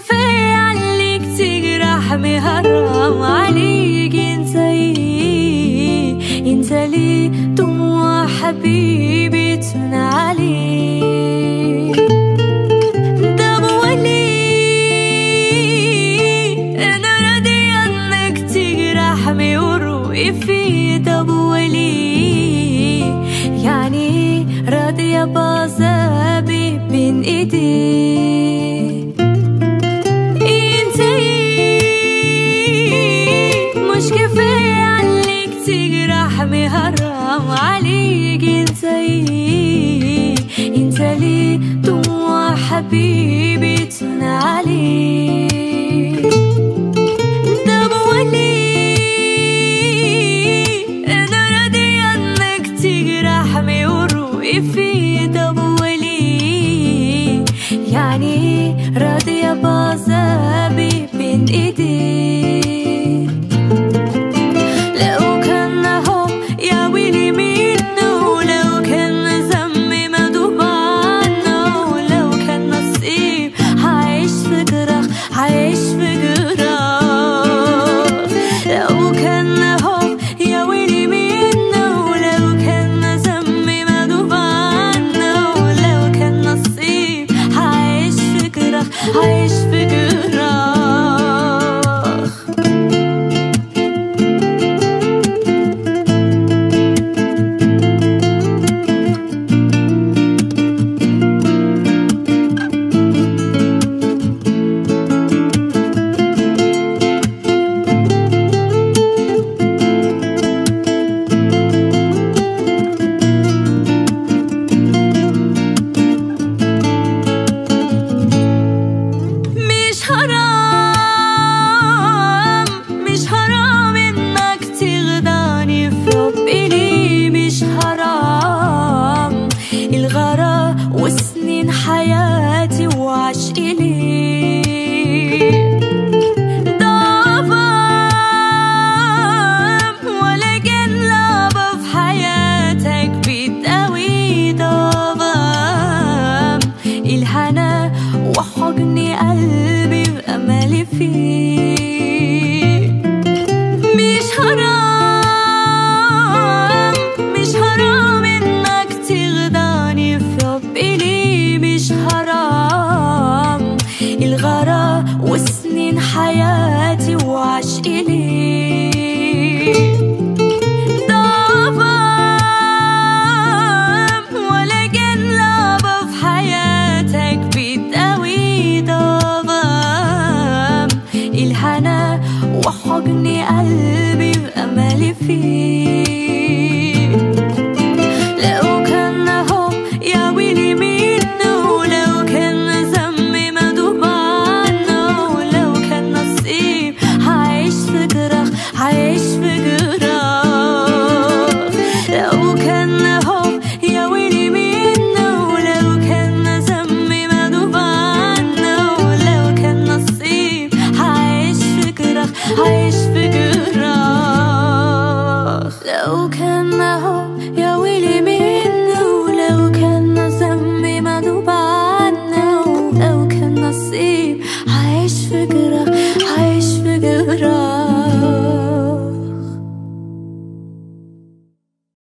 كفاية عليك تجرحني حرام عليك انت ايه انت ليه دموع حبيبي تن عليك طب وليه انا راضي انك تجرحني وروقي في طب وليه يعني راضية بعذابي بين ايديك انت ايه مش كفاية عليك تجرحني حرام عليك انت ايه انت ليه دموع حبيبي تن عليك طب وليه انا راضي انك تجرحني وروقي في طب وليه يعني راضية بعذابي بين ايديك لو كان هو يا ويلي منه لو كان ذنبي مدوب عنه لو كان نصيب هعيش في جراح هعيش في جراح لو كان هو يا ويلي منه لو كان ذنبي مدوب عنه لو كان نصيب هعيش في جراح هعيش في جراح مش حرام مش حرام انك تغداني في ربي ليه مش حرام الغرا وسنين حياتي وعشقي ليه ضعفان ولا كان لعبة في حياتك بتقوي ضعفان الهنا وحضن قلبي بأملي فيه مش حرام مش حرام انك تغداني في ربي ليه مش حرام الغرا وسنين حياتي وعشقي ليه ضعفان ولا كان لعبة في حياتك بتقوي ضعفان الهنا وحضن قلبي بأملي فيه